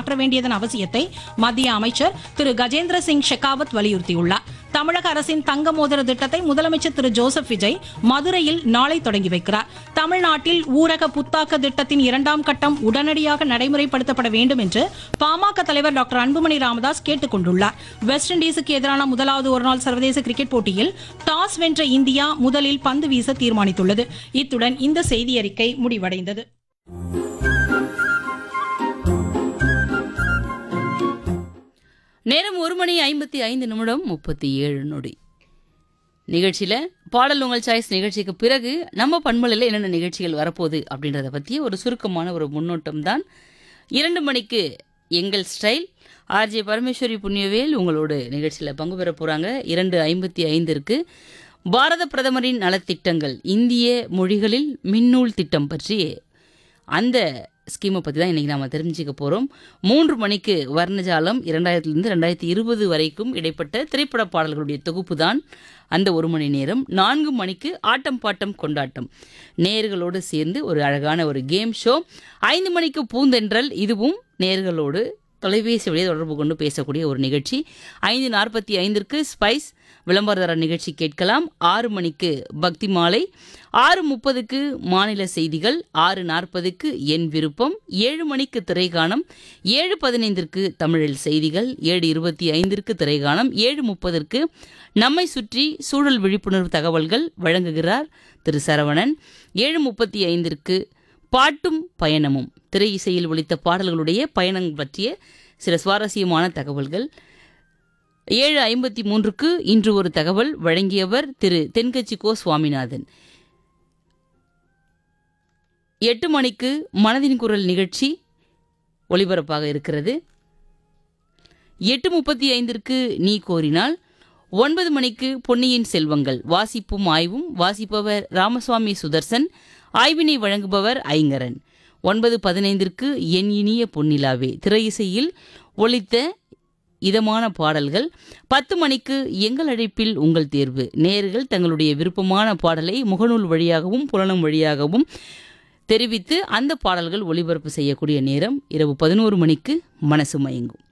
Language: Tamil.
மாற்ற வேண்டியதன் அவசியத்தை மத்திய அமைச்சர் திரு கஜேந்திர சிங் ஷெகாவத் வலியுறுத்தியுள்ளார் தமிழக அரசின் தங்க மோதிர திட்டத்தை முதலமைச்சர் திரு ஜோசப் விஜய் மதுரையில் நாளை தொடங்கி வைக்கிறார் தமிழ்நாட்டில் ஊரக புத்தாக்க திட்டத்தின் இரண்டாம் கட்டம் உடனடியாக நடைமுறைப்படுத்தப்பட வேண்டும் என்று பாமக தலைவர் டாக்டர் அன்புமணி ராமதாஸ் கேட்டுக் கொண்டுள்ளார் வெஸ்ட் இண்டீஸுக்கு எதிரான முதலாவது ஒருநாள் சர்வதேச கிரிக்கெட் போட்டியில் டாஸ் வென்ற இந்தியா முதலில் பந்து வீச தீர்மானித்துள்ளது இத்துடன் இந்த செய்தியறிக்கை முடிவடைந்தது நேரம் ஒரு மணி ஐம்பத்தி ஐந்து நிமிடம் முப்பத்தி ஏழு நொடி நிகழ்ச்சியில் பாடல் உங்கள் சாய்ஸ் நிகழ்ச்சிக்கு பிறகு நம்ம பண்பலையில் என்னென்ன நிகழ்ச்சிகள் வரப்போகுது அப்படின்றத பற்றி ஒரு சுருக்கமான ஒரு முன்னோட்டம் தான் இரண்டு மணிக்கு எங்கள் ஸ்டைல் ஆர்ஜே பரமேஸ்வரி புண்ணியவேல் உங்களோட நிகழ்ச்சியில் பங்கு பெற போகிறாங்க இரண்டு ஐம்பத்தி ஐந்திற்கு பாரத பிரதமரின் நலத்திட்டங்கள் இந்திய மொழிகளில் மின்னூல் திட்டம் பற்றி அந்த ஸ்கீமை பற்றி தான் இன்றைக்கி நாம் தெரிஞ்சுக்க போகிறோம் மூன்று மணிக்கு வர்ணஜாலம் இரண்டாயிரத்துலேருந்து ரெண்டாயிரத்தி இருபது வரைக்கும் இடைப்பட்ட திரைப்பட பாடல்களுடைய தொகுப்பு தான் அந்த ஒரு மணி நேரம் நான்கு மணிக்கு ஆட்டம் பாட்டம் கொண்டாட்டம் நேர்களோடு சேர்ந்து ஒரு அழகான ஒரு கேம் ஷோ ஐந்து மணிக்கு பூந்தென்றல் இதுவும் நேர்களோடு தொலைபேசி வழியாக தொடர்பு கொண்டு பேசக்கூடிய ஒரு நிகழ்ச்சி ஐந்து நாற்பத்தி ஐந்திற்கு ஸ்பைஸ் விளம்பரதர நிகழ்ச்சி கேட்கலாம் ஆறு மணிக்கு பக்தி மாலை ஆறு முப்பதுக்கு மாநில செய்திகள் ஆறு நாற்பதுக்கு என் விருப்பம் ஏழு மணிக்கு திரைகாணம் ஏழு பதினைந்திற்கு தமிழில் செய்திகள் ஏழு இருபத்தி ஐந்திற்கு திரைகாணம் ஏழு முப்பதற்கு நம்மை சுற்றி சூழல் விழிப்புணர்வு தகவல்கள் வழங்குகிறார் திரு சரவணன் ஏழு முப்பத்தி ஐந்திற்கு பாட்டும் பயணமும் திரை இசையில் ஒலித்த பாடல்களுடைய பயணம் பற்றிய சில சுவாரஸ்யமான தகவல்கள் ஏழு ஐம்பத்தி மூன்றுக்கு இன்று ஒரு தகவல் வழங்கியவர் திரு தென்கட்சி கோ சுவாமிநாதன் எட்டு மணிக்கு மனதின் குரல் நிகழ்ச்சி ஒளிபரப்பாக இருக்கிறது எட்டு முப்பத்தி ஐந்திற்கு நீ கோரினால் ஒன்பது மணிக்கு பொன்னியின் செல்வங்கள் வாசிப்பும் ஆய்வும் வாசிப்பவர் ராமசுவாமி சுதர்சன் ஆய்வினை வழங்குபவர் ஐங்கரன் ஒன்பது பதினைந்திற்கு என் இனிய பொன்னிலாவே திரையிசையில் ஒலித்த இதமான பாடல்கள் பத்து மணிக்கு எங்கள் அழைப்பில் உங்கள் தேர்வு நேர்கள் தங்களுடைய விருப்பமான பாடலை முகநூல் வழியாகவும் புலனம் வழியாகவும் தெரிவித்து அந்த பாடல்கள் ஒளிபரப்பு செய்யக்கூடிய நேரம் இரவு பதினோரு மணிக்கு மனசு மயங்கும்